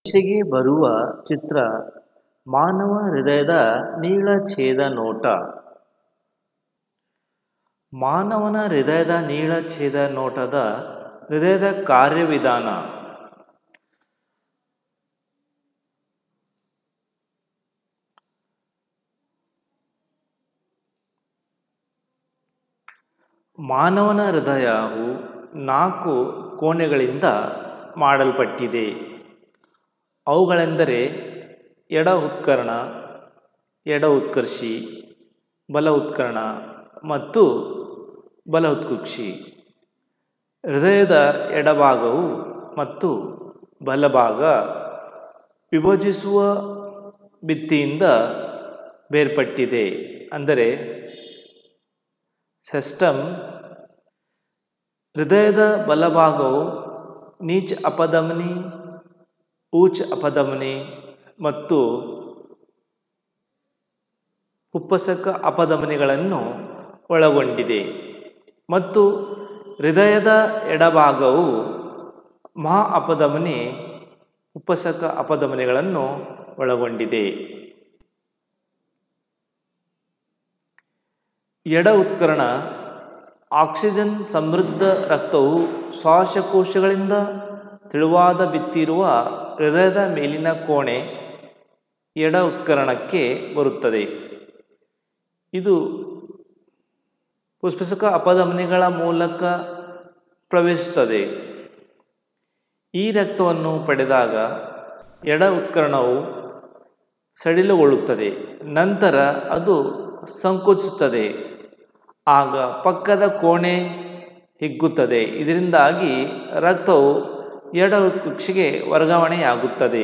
ಪರೀಕ್ಷೆಗೆ ಬರುವ ಚಿತ್ರ ಮಾನವ ಹೃದಯದ ನೀಳಛೇದ ನೋಟ ಮಾನವನ ಹೃದಯದ ನೀಳಛೇದ ನೋಟದ ಹೃದಯದ ಕಾರ್ಯವಿಧಾನ ಮಾನವನ ಹೃದಯವು ನಾಲ್ಕು ಕೋಣೆಗಳಿಂದ ಮಾಡಲ್ಪಟ್ಟಿದೆ ಅವುಗಳೆಂದರೆ ಎಡ ಉತ್ಕರ್ಣ ಎಡ ಉತ್ಕರ್ಷಿ ಬಲ ಉತ್ಕರ್ಣ ಮತ್ತು ಬಲ ಉತ್ಕುಕ್ಷಿ ಹೃದಯದ ಎಡಭಾಗವು ಮತ್ತು ಬಲಭಾಗ ವಿಭಜಿಸುವ ಭಿತ್ತಿಯಿಂದ ಬೇರ್ಪಟ್ಟಿದೆ ಅಂದರೆ ಸೆಸ್ಟಮ್ ಹೃದಯದ ಬಲಭಾಗವು ನೀಚ್ ಅಪಧಮನಿ ಊಚ್ ಅಪಧಮನಿ ಮತ್ತು ಉಪ್ಪಸಕ ಅಪಧಮನಿಗಳನ್ನು ಒಳಗೊಂಡಿದೆ ಮತ್ತು ಹೃದಯದ ಎಡಭಾಗವು ಮಹಾ ಅಪಧಮನಿ ಉಪಸಕ ಅಪಧಮನಿಗಳನ್ನು ಒಳಗೊಂಡಿದೆ ಎಡ ಉತ್ಕರ್ಣ ಆಕ್ಸಿಜನ್ ಸಮೃದ್ಧ ರಕ್ತವು ಶ್ವಾಸಕೋಶಗಳಿಂದ ತೆಳುವಾದ ಬಿತ್ತಿರುವ ಹೃದಯದ ಮೇಲಿನ ಕೋಣೆ ಎಡ ಉತ್ಕರಣಕ್ಕೆ ಬರುತ್ತದೆ ಇದು ಪುಷ್ಪಸಕ ಅಪಧಮನಿಗಳ ಮೂಲಕ ಪ್ರವೇಶಿಸುತ್ತದೆ ಈ ರಕ್ತವನ್ನು ಪಡೆದಾಗ ಎಡ ಉತ್ಕರಣವು ಸಡಿಲಗೊಳ್ಳುತ್ತದೆ ನಂತರ ಅದು ಸಂಕೋಚಿಸುತ್ತದೆ ಆಗ ಪಕ್ಕದ ಕೋಣೆ ಹಿಗ್ಗುತ್ತದೆ ಇದರಿಂದಾಗಿ ರಕ್ತವು ಎಡ ಉತ್ಕುಕ್ಷಿಗೆ ವರ್ಗಾವಣೆಯಾಗುತ್ತದೆ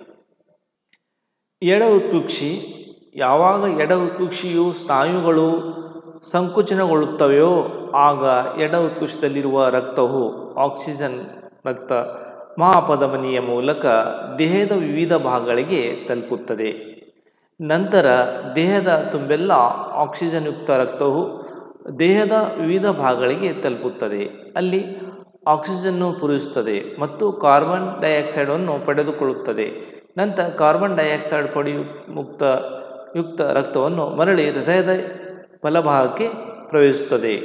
ಎಡ ಉತ್ಕುಕ್ಷಿ ಯಾವಾಗ ಎಡ ಉತ್ಕುಕ್ಷಿಯು ಸ್ನಾಯುಗಳು ಸಂಕುಚನಗೊಳ್ಳುತ್ತವೆಯೋ ಆಗ ಎಡ ಉತ್ಕುಷದಲ್ಲಿರುವ ರಕ್ತವು ಆಕ್ಸಿಜನ್ ರಕ್ತ ಮಹಾಪಧಮನಿಯ ಮೂಲಕ ದೇಹದ ವಿವಿಧ ಭಾಗಗಳಿಗೆ ತಲುಪುತ್ತದೆ ನಂತರ ದೇಹದ ತುಂಬೆಲ್ಲ ಆಕ್ಸಿಜನ್ ಯುಕ್ತ ರಕ್ತವು ದೇಹದ ವಿವಿಧ ಭಾಗಗಳಿಗೆ ತಲುಪುತ್ತದೆ ಅಲ್ಲಿ ಆಕ್ಸಿಜನ್ನು ಪೂರೈಸುತ್ತದೆ ಮತ್ತು ಕಾರ್ಬನ್ ಡೈಆಕ್ಸೈಡನ್ನು ಪಡೆದುಕೊಳ್ಳುತ್ತದೆ ನಂತರ ಕಾರ್ಬನ್ ಡೈಆಕ್ಸೈಡ್ ಪಡೆಯು ಮುಕ್ತ ಯುಕ್ತ ರಕ್ತವನ್ನು ಮರಳಿ ಹೃದಯದ ಬಲಭಾಗಕ್ಕೆ ಪ್ರವೇಶಿಸುತ್ತದೆ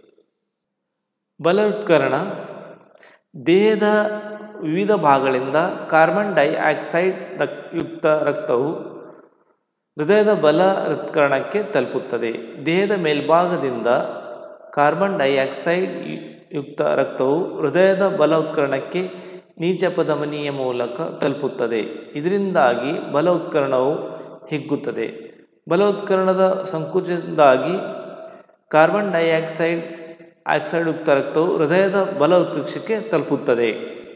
ಬಲ ಉತ್ಕರಣ ದೇಹದ ವಿವಿಧ ಭಾಗಗಳಿಂದ ಕಾರ್ಬನ್ ಡೈಆಕ್ಸೈಡ್ ರಕ್ ಯುಕ್ತ ರಕ್ತವು ಹೃದಯದ ಬಲ ಹೃತ್ಕರಣಕ್ಕೆ ತಲುಪುತ್ತದೆ ದೇಹದ ಮೇಲ್ಭಾಗದಿಂದ ಕಾರ್ಬನ್ ಡೈಆಕ್ಸೈಡ್ ಯುಕ್ತ ರಕ್ತವು ಹೃದಯದ ಬಲ ಉತ್ಕರಣಕ್ಕೆ ನೀಚಪಧಮನಿಯ ಮೂಲಕ ತಲುಪುತ್ತದೆ ಇದರಿಂದಾಗಿ ಬಲ ಉತ್ಕರಣವು ಹಿಗ್ಗುತ್ತದೆ ಬಲ ಉತ್ಕರಣದ ಸಂಕುಚನದಿಂದಾಗಿ ಕಾರ್ಬನ್ ಡೈಆಕ್ಸೈಡ್ ಆಕ್ಸೈಡ್ ಯುಕ್ತ ರಕ್ತವು ಹೃದಯದ ಬಲ ಉತ್ಕುಕ್ಷಕ್ಕೆ ತಲುಪುತ್ತದೆ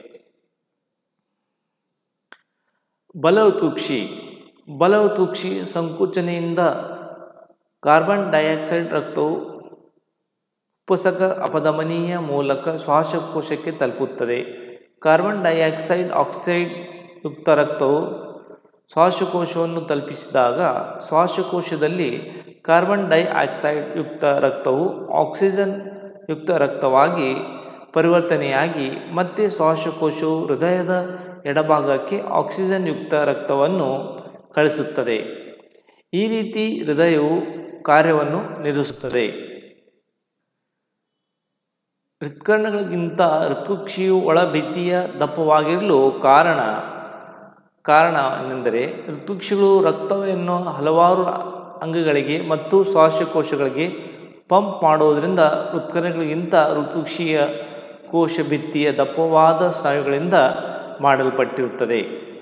ಬಲ ಉತ್ಕುಕ್ಷಿ ಬಲ ಉತ್ಕುಕ್ಷಿ ಸಂಕುಚನೆಯಿಂದ ಕಾರ್ಬನ್ ಡೈಆಕ್ಸೈಡ್ ರಕ್ತವು ಉಪಸಕ ಅಪಧಮನಿಯ ಮೂಲಕ ಶ್ವಾಸಕೋಶಕ್ಕೆ ತಲುಪುತ್ತದೆ ಕಾರ್ಬನ್ ಡೈಆಕ್ಸೈಡ್ ಆಕ್ಸೈಡ್ ಯುಕ್ತ ರಕ್ತವು ಶ್ವಾಸಕೋಶವನ್ನು ತಲುಪಿಸಿದಾಗ ಶ್ವಾಸಕೋಶದಲ್ಲಿ ಕಾರ್ಬನ್ ಡೈಆಕ್ಸೈಡ್ ಯುಕ್ತ ರಕ್ತವು ಆಕ್ಸಿಜನ್ ಯುಕ್ತ ರಕ್ತವಾಗಿ ಪರಿವರ್ತನೆಯಾಗಿ ಮತ್ತೆ ಶ್ವಾಸಕೋಶವು ಹೃದಯದ ಎಡಭಾಗಕ್ಕೆ ಆಕ್ಸಿಜನ್ ಯುಕ್ತ ರಕ್ತವನ್ನು ಕಳಿಸುತ್ತದೆ ಈ ರೀತಿ ಹೃದಯವು ಕಾರ್ಯವನ್ನು ನಿರ್ವಹಿಸುತ್ತದೆ ಹೃತ್ಕರ್ಣಗಳಿಗಿಂತ ಹೃತ್ಕುಕ್ಷಿಯು ಒಳಭಿತ್ತಿಯ ದಪ್ಪವಾಗಿರಲು ಕಾರಣ ಕಾರಣ ಏನೆಂದರೆ ಋತುಕ್ಷಿಗಳು ರಕ್ತವನ್ನು ಹಲವಾರು ಅಂಗಗಳಿಗೆ ಮತ್ತು ಶ್ವಾಸಕೋಶಗಳಿಗೆ ಪಂಪ್ ಮಾಡುವುದರಿಂದ ಹೃತ್ಕರ್ಣಗಳಿಗಿಂತ ಋತುಕ್ಷಿಯ ಕೋಶ ಭಿತ್ತಿಯ ದಪ್ಪವಾದ ಸ್ನಾಯುಗಳಿಂದ ಮಾಡಲ್ಪಟ್ಟಿರುತ್ತದೆ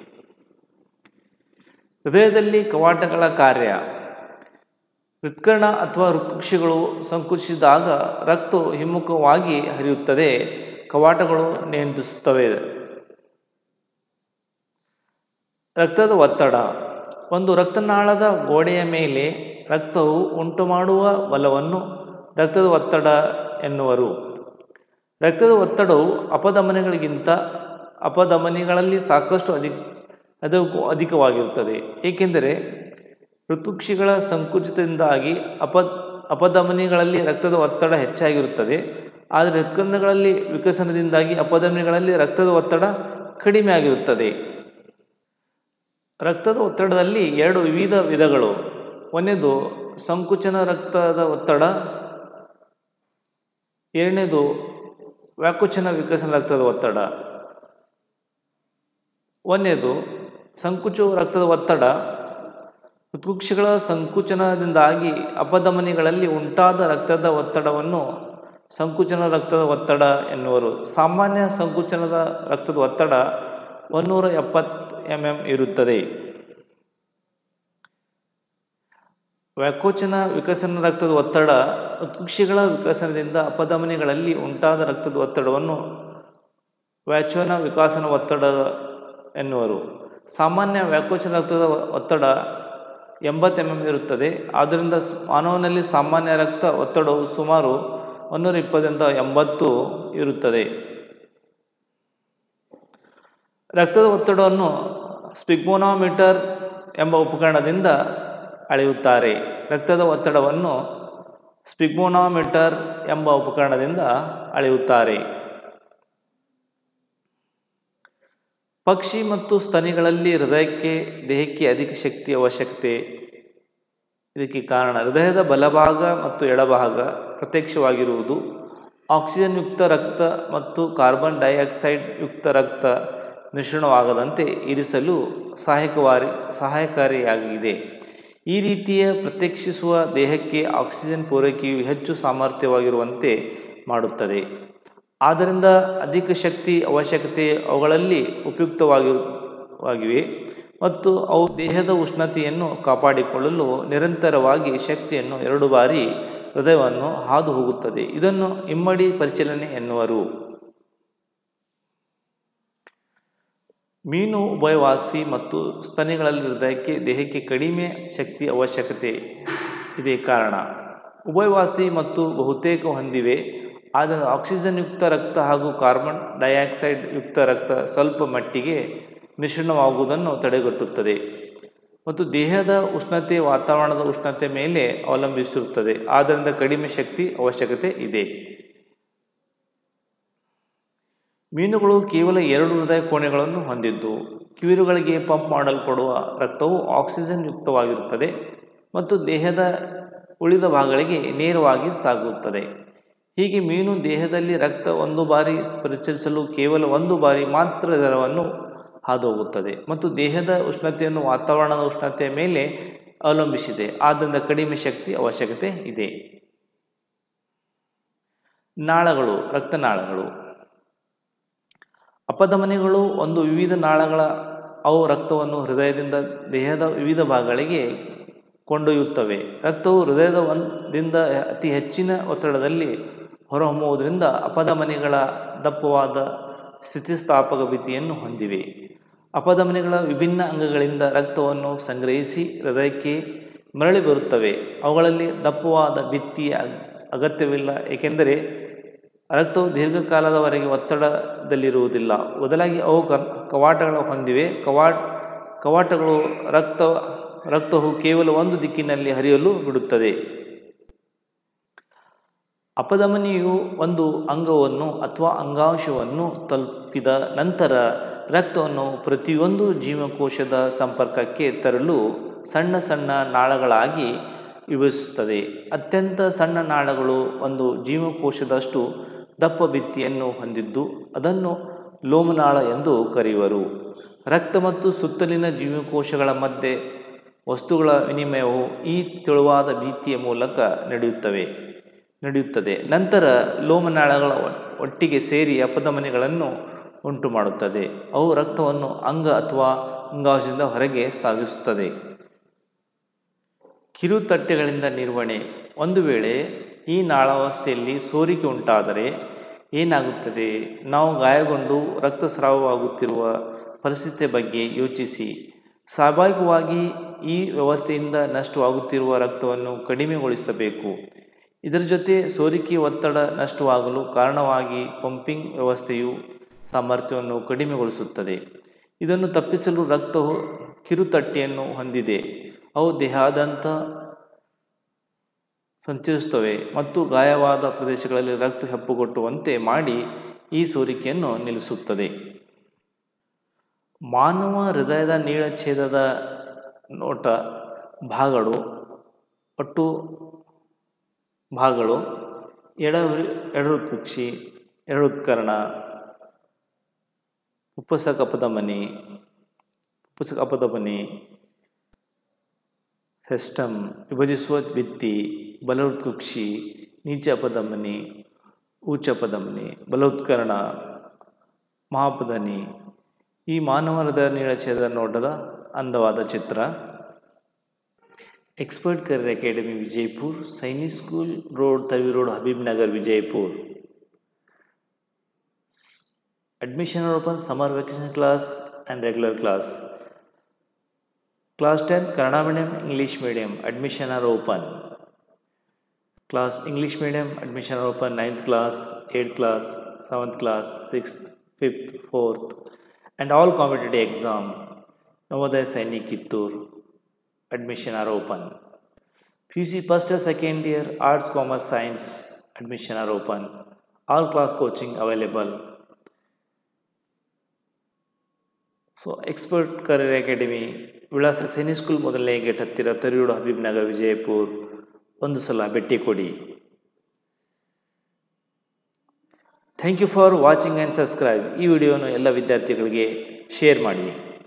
ಹೃದಯದಲ್ಲಿ ಕವಾಟಗಳ ಕಾರ್ಯ ಹೃತ್ಕರ್ಣ ಅಥವಾ ಹೃತ್ಕುಕ್ಷಿಗಳು ಸಂಕುಚಿಸಿದಾಗ ರಕ್ತವು ಹಿಮ್ಮುಖವಾಗಿ ಹರಿಯುತ್ತದೆ ಕವಾಟಗಳು ನಿಯಂತ್ರಿಸುತ್ತವೆ ರಕ್ತದ ಒತ್ತಡ ಒಂದು ರಕ್ತನಾಳದ ಗೋಡೆಯ ಮೇಲೆ ರಕ್ತವು ಉಂಟುಮಾಡುವ ಬಲವನ್ನು ರಕ್ತದ ಒತ್ತಡ ಎನ್ನುವರು ರಕ್ತದ ಒತ್ತಡವು ಅಪಧಮನಿಗಳಿಗಿಂತ ಅಪಧಮನಿಗಳಲ್ಲಿ ಸಾಕಷ್ಟು ಅಧಿಕ ಅದಕ್ಕೂ ಅಧಿಕವಾಗಿರುತ್ತದೆ ಏಕೆಂದರೆ ಋತುಕ್ಷಿಗಳ ಸಂಕುಚಿತದಿಂದಾಗಿ ಅಪ ಅಪಧಮನಿಗಳಲ್ಲಿ ರಕ್ತದ ಒತ್ತಡ ಹೆಚ್ಚಾಗಿರುತ್ತದೆ ಆದರೆ ಹೃತ್ಕರ್ಣಗಳಲ್ಲಿ ವಿಕಸನದಿಂದಾಗಿ ಅಪಧಮನಿಗಳಲ್ಲಿ ರಕ್ತದ ಒತ್ತಡ ಕಡಿಮೆ ಆಗಿರುತ್ತದೆ ರಕ್ತದ ಒತ್ತಡದಲ್ಲಿ ಎರಡು ವಿವಿಧ ವಿಧಗಳು ಒಂದನೇದು ಸಂಕುಚನ ರಕ್ತದ ಒತ್ತಡ ಎರಡನೇದು ವ್ಯಾಕುಚನ ವಿಕಸನ ರಕ್ತದ ಒತ್ತಡ ಒಂದನೇದು ಸಂಕುಚು ರಕ್ತದ ಒತ್ತಡ ಉತ್ಕುಕ್ಷಗಳ ಸಂಕುಚನದಿಂದಾಗಿ ಅಪಧಮನಿಗಳಲ್ಲಿ ಉಂಟಾದ ರಕ್ತದ ಒತ್ತಡವನ್ನು ಸಂಕುಚನ ರಕ್ತದ ಒತ್ತಡ ಎನ್ನುವರು ಸಾಮಾನ್ಯ ಸಂಕುಚನದ ರಕ್ತದ ಒತ್ತಡ ಒನ್ನೂರ ಎಪ್ಪತ್ತು ಎಂ ಎಂ ಇರುತ್ತದೆ ವ್ಯಾಕೋಚನ ವಿಕಸನ ರಕ್ತದ ಒತ್ತಡ ಉತ್ಕುಕ್ಷಿಗಳ ವಿಕಸನದಿಂದ ಅಪಧಮನಿಗಳಲ್ಲಿ ಉಂಟಾದ ರಕ್ತದ ಒತ್ತಡವನ್ನು ವ್ಯಾಚೋನ ವಿಕಾಸನ ಒತ್ತಡ ಎನ್ನುವರು ಸಾಮಾನ್ಯ ವ್ಯಾಕೋಚನ ರಕ್ತದ ಒತ್ತಡ ಎಂಬತ್ತು ಎಂ ಎಂ ಇರುತ್ತದೆ ಆದ್ದರಿಂದ ಮಾನವನಲ್ಲಿ ಸಾಮಾನ್ಯ ರಕ್ತ ಒತ್ತಡವು ಸುಮಾರು ಒನ್ನೂರ ಇಪ್ಪತ್ತರಿಂದ ಎಂಬತ್ತು ಇರುತ್ತದೆ ರಕ್ತದ ಒತ್ತಡವನ್ನು ಸ್ಪಿಗ್ಮೋನಾಮೀಟರ್ ಎಂಬ ಉಪಕರಣದಿಂದ ಅಳೆಯುತ್ತಾರೆ ರಕ್ತದ ಒತ್ತಡವನ್ನು ಸ್ಪಿಗ್ಮೋನಾಮೀಟರ್ ಎಂಬ ಉಪಕರಣದಿಂದ ಅಳೆಯುತ್ತಾರೆ ಪಕ್ಷಿ ಮತ್ತು ಸ್ತನಿಗಳಲ್ಲಿ ಹೃದಯಕ್ಕೆ ದೇಹಕ್ಕೆ ಅಧಿಕ ಶಕ್ತಿ ಅವಶ್ಯಕತೆ ಇದಕ್ಕೆ ಕಾರಣ ಹೃದಯದ ಬಲಭಾಗ ಮತ್ತು ಎಡಭಾಗ ಪ್ರತ್ಯಕ್ಷವಾಗಿರುವುದು ಆಕ್ಸಿಜನ್ ಯುಕ್ತ ರಕ್ತ ಮತ್ತು ಕಾರ್ಬನ್ ಡೈಆಕ್ಸೈಡ್ ಯುಕ್ತ ರಕ್ತ ಮಿಶ್ರಣವಾಗದಂತೆ ಇರಿಸಲು ಸಹಾಯಕವಾರಿ ಸಹಾಯಕಾರಿಯಾಗಿದೆ ಈ ರೀತಿಯ ಪ್ರತ್ಯಕ್ಷಿಸುವ ದೇಹಕ್ಕೆ ಆಕ್ಸಿಜನ್ ಪೂರೈಕೆಯು ಹೆಚ್ಚು ಸಾಮರ್ಥ್ಯವಾಗಿರುವಂತೆ ಮಾಡುತ್ತದೆ ಆದ್ದರಿಂದ ಅಧಿಕ ಶಕ್ತಿ ಅವಶ್ಯಕತೆ ಅವುಗಳಲ್ಲಿ ಉಪಯುಕ್ತವಾಗಿವೆ ಮತ್ತು ಅವು ದೇಹದ ಉಷ್ಣತೆಯನ್ನು ಕಾಪಾಡಿಕೊಳ್ಳಲು ನಿರಂತರವಾಗಿ ಶಕ್ತಿಯನ್ನು ಎರಡು ಬಾರಿ ಹೃದಯವನ್ನು ಹಾದು ಹೋಗುತ್ತದೆ ಇದನ್ನು ಇಮ್ಮಡಿ ಪರಿಚಲನೆ ಎನ್ನುವರು ಮೀನು ಉಭಯವಾಸಿ ಮತ್ತು ಸ್ತನಿಗಳಲ್ಲಿ ಹೃದಯಕ್ಕೆ ದೇಹಕ್ಕೆ ಕಡಿಮೆ ಶಕ್ತಿ ಅವಶ್ಯಕತೆ ಇದೇ ಕಾರಣ ಉಭಯವಾಸಿ ಮತ್ತು ಬಹುತೇಕ ಹೊಂದಿವೆ ಆದರೆ ಆಕ್ಸಿಜನ್ ಯುಕ್ತ ರಕ್ತ ಹಾಗೂ ಕಾರ್ಬನ್ ಡೈಆಕ್ಸೈಡ್ ಯುಕ್ತ ರಕ್ತ ಸ್ವಲ್ಪ ಮಟ್ಟಿಗೆ ಮಿಶ್ರಣವಾಗುವುದನ್ನು ತಡೆಗಟ್ಟುತ್ತದೆ ಮತ್ತು ದೇಹದ ಉಷ್ಣತೆ ವಾತಾವರಣದ ಉಷ್ಣತೆ ಮೇಲೆ ಅವಲಂಬಿಸಿರುತ್ತದೆ ಆದ್ದರಿಂದ ಕಡಿಮೆ ಶಕ್ತಿ ಅವಶ್ಯಕತೆ ಇದೆ ಮೀನುಗಳು ಕೇವಲ ಎರಡು ಹೃದಯ ಕೋಣೆಗಳನ್ನು ಹೊಂದಿದ್ದು ಕಿವಿರುಗಳಿಗೆ ಪಂಪ್ ಮಾಡಲ್ಪಡುವ ರಕ್ತವು ಆಕ್ಸಿಜನ್ ಯುಕ್ತವಾಗಿರುತ್ತದೆ ಮತ್ತು ದೇಹದ ಉಳಿದ ಭಾಗಗಳಿಗೆ ನೇರವಾಗಿ ಸಾಗುತ್ತದೆ ಹೀಗೆ ಮೀನು ದೇಹದಲ್ಲಿ ರಕ್ತ ಒಂದು ಬಾರಿ ಪರಿಚಲಿಸಲು ಕೇವಲ ಒಂದು ಬಾರಿ ಮಾತ್ರ ದರವನ್ನು ಹಾದು ಹೋಗುತ್ತದೆ ಮತ್ತು ದೇಹದ ಉಷ್ಣತೆಯನ್ನು ವಾತಾವರಣದ ಉಷ್ಣತೆಯ ಮೇಲೆ ಅವಲಂಬಿಸಿದೆ ಆದ್ದರಿಂದ ಕಡಿಮೆ ಶಕ್ತಿ ಅವಶ್ಯಕತೆ ಇದೆ ನಾಳಗಳು ರಕ್ತನಾಳಗಳು ಅಪಧಮನಿಗಳು ಒಂದು ವಿವಿಧ ನಾಳಗಳ ಅವು ರಕ್ತವನ್ನು ಹೃದಯದಿಂದ ದೇಹದ ವಿವಿಧ ಭಾಗಗಳಿಗೆ ಕೊಂಡೊಯ್ಯುತ್ತವೆ ರಕ್ತವು ಹೃದಯದ ಒಂದಿಂದ ಅತಿ ಹೆಚ್ಚಿನ ಒತ್ತಡದಲ್ಲಿ ಹೊರಹೊಮ್ಮುವುದರಿಂದ ಅಪಧಮನಿಗಳ ದಪ್ಪವಾದ ಸ್ಥಿತಿಸ್ಥಾಪಕ ಭಿತ್ತಿಯನ್ನು ಹೊಂದಿವೆ ಅಪಧಮನಿಗಳ ವಿಭಿನ್ನ ಅಂಗಗಳಿಂದ ರಕ್ತವನ್ನು ಸಂಗ್ರಹಿಸಿ ಹೃದಯಕ್ಕೆ ಮರಳಿ ಬರುತ್ತವೆ ಅವುಗಳಲ್ಲಿ ದಪ್ಪವಾದ ಭಿತ್ತಿಯ ಅಗತ್ಯವಿಲ್ಲ ಏಕೆಂದರೆ ರಕ್ತವು ದೀರ್ಘಕಾಲದವರೆಗೆ ಒತ್ತಡದಲ್ಲಿರುವುದಿಲ್ಲ ಬದಲಾಗಿ ಅವು ಕವಾಟಗಳ ಹೊಂದಿವೆ ಕವಾಟ್ ಕವಾಟಗಳು ರಕ್ತ ರಕ್ತವು ಕೇವಲ ಒಂದು ದಿಕ್ಕಿನಲ್ಲಿ ಹರಿಯಲು ಬಿಡುತ್ತದೆ ಅಪಧಮನಿಯು ಒಂದು ಅಂಗವನ್ನು ಅಥವಾ ಅಂಗಾಂಶವನ್ನು ತಲುಪಿದ ನಂತರ ರಕ್ತವನ್ನು ಪ್ರತಿಯೊಂದು ಜೀವಕೋಶದ ಸಂಪರ್ಕಕ್ಕೆ ತರಲು ಸಣ್ಣ ಸಣ್ಣ ನಾಳಗಳಾಗಿ ವಿಭಜಿಸುತ್ತದೆ ಅತ್ಯಂತ ಸಣ್ಣ ನಾಳಗಳು ಒಂದು ಜೀವಕೋಶದಷ್ಟು ದಪ್ಪ ಭಿತ್ತಿಯನ್ನು ಹೊಂದಿದ್ದು ಅದನ್ನು ಲೋಮನಾಳ ಎಂದು ಕರೆಯುವರು ರಕ್ತ ಮತ್ತು ಸುತ್ತಲಿನ ಜೀವಕೋಶಗಳ ಮಧ್ಯೆ ವಸ್ತುಗಳ ವಿನಿಮಯವು ಈ ತೆಳುವಾದ ಭಿತ್ತಿಯ ಮೂಲಕ ನಡೆಯುತ್ತವೆ ನಡೆಯುತ್ತದೆ ನಂತರ ಲೋಮನಾಳಗಳ ಒಟ್ಟಿಗೆ ಸೇರಿ ಅಪಧಮನಿಗಳನ್ನು ಉಂಟು ಮಾಡುತ್ತದೆ ಅವು ರಕ್ತವನ್ನು ಅಂಗ ಅಥವಾ ಅಂಗಾಂಶದಿಂದ ಹೊರಗೆ ಸಾಗಿಸುತ್ತದೆ ಕಿರುತಟ್ಟೆಗಳಿಂದ ನಿರ್ವಹಣೆ ಒಂದು ವೇಳೆ ಈ ನಾಳಾವಸ್ಥೆಯಲ್ಲಿ ಸೋರಿಕೆ ಉಂಟಾದರೆ ಏನಾಗುತ್ತದೆ ನಾವು ಗಾಯಗೊಂಡು ರಕ್ತಸ್ರಾವವಾಗುತ್ತಿರುವ ಪರಿಸ್ಥಿತಿಯ ಬಗ್ಗೆ ಯೋಚಿಸಿ ಸ್ವಾಭಾವಿಕವಾಗಿ ಈ ವ್ಯವಸ್ಥೆಯಿಂದ ನಷ್ಟವಾಗುತ್ತಿರುವ ರಕ್ತವನ್ನು ಕಡಿಮೆಗೊಳಿಸಬೇಕು ಇದರ ಜೊತೆ ಸೋರಿಕೆ ಒತ್ತಡ ನಷ್ಟವಾಗಲು ಕಾರಣವಾಗಿ ಪಂಪಿಂಗ್ ವ್ಯವಸ್ಥೆಯು ಸಾಮರ್ಥ್ಯವನ್ನು ಕಡಿಮೆಗೊಳಿಸುತ್ತದೆ ಇದನ್ನು ತಪ್ಪಿಸಲು ರಕ್ತವು ಕಿರುತಟ್ಟೆಯನ್ನು ಹೊಂದಿದೆ ಅವು ದೇಹಾದ್ಯಂತ ಸಂಚರಿಸುತ್ತವೆ ಮತ್ತು ಗಾಯವಾದ ಪ್ರದೇಶಗಳಲ್ಲಿ ರಕ್ತ ಹೆಪ್ಪುಗಟ್ಟುವಂತೆ ಮಾಡಿ ಈ ಸೋರಿಕೆಯನ್ನು ನಿಲ್ಲಿಸುತ್ತದೆ ಮಾನವ ಹೃದಯದ ನೀಳಛೇದದ ನೋಟ ಭಾಗಗಳು ಒಟ್ಟು ಭಾಗಗಳು ಎಡ ಎಡರುತ್ಕುಕ್ಷಿ ಎಡರುತ್ಕರ್ಣ ಉಪ್ಪಸ ಕಪದ ಮನಿ ಉಪ್ಪಸ ಕಪದ ಮನಿ ಸಿಸ್ಟಮ್ ವಿಭಜಿಸುವ ಭಿತ್ತಿ ಬಲೋತ್ಕುಕ್ಷಿ ನೀಚ ಪದಮನಿ ಉಚ್ಚ ಪದಮನಿ ಬಲೋತ್ಕರಣ ಮಹಾಪದನಿ ಈ ಮಾನವರದ ನೀಳಛೇದ ನೋಟದ ಅಂದವಾದ ಚಿತ್ರ expert career academy Vijayapur Sainik school road ತವಿ road Habib Nagar Vijayapur admission are open summer vacation class and regular class class 10th kannada medium english medium admission are open class english medium admission are open 9th class 8th class 7th class 6th 5th 4th and all competitive exam navodaya sainik kittur admission are open pc first or second year arts commerce science admission are open all class coaching available so expert career academy ವಿಳಾಸ Sainik school ಮೊದಲನೇ gate ಹತ್ತಿರ ತರಿಯೋಡು ಹಬೀಬ್ ನಗರ್ ವಿಜಯಪುರ್ ಒಂದು ಸಲ ಭೇಟಿ ಕೊಡಿ thank you for watching and subscribe ಈ ವಿಡಿಯೋನು ಎಲ್ಲ ವಿದ್ಯಾರ್ಥಿಗಳಿಗೆ ಶೇರ್ ಮಾಡಿ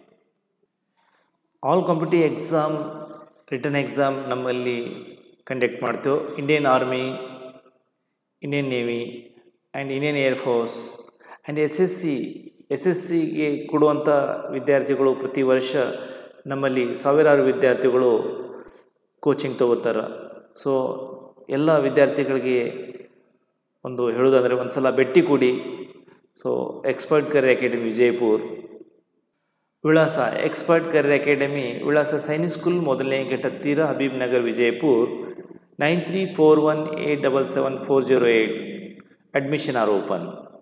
all competitive exam written exam ನಮ್ಮಲ್ಲಿ ಕಂಡಕ್ಟ್ ಮಾಡ್ತೇವೆ Indian army Indian navy and Indian air force and S S C S S ಸಿಗೆ ಕೊಡುವಂಥ ವಿದ್ಯಾರ್ಥಿಗಳು ಪ್ರತಿ ವರ್ಷ ನಮ್ಮಲ್ಲಿ ಸಾವಿರಾರು ವಿದ್ಯಾರ್ಥಿಗಳು ಕೋಚಿಂಗ್ ತಗೋತಾರೆ ಸೊ ಎಲ್ಲ ವಿದ್ಯಾರ್ಥಿಗಳಿಗೆ ಒಂದು ಹೇಳೋದಂದರೆ ಒಂದು ಸಲ ಭೇಟಿ ಕೊಡಿ so expert career academy Vijayapur ವಿಳಾಸ ಎಕ್ಸ್ಪರ್ಟ್ ಕರಿಯರ್ ಅಕಾಡೆಮಿ ವಿಳಾಸ ಸೈನಿಕ್ ಸ್ಕೂಲ್ ಮೊದಲನೇ ಗೇಟ್ ಹತ್ತಿರ Habib Nagar Vijayapur nine three four one eight double seven four zero eight admission are open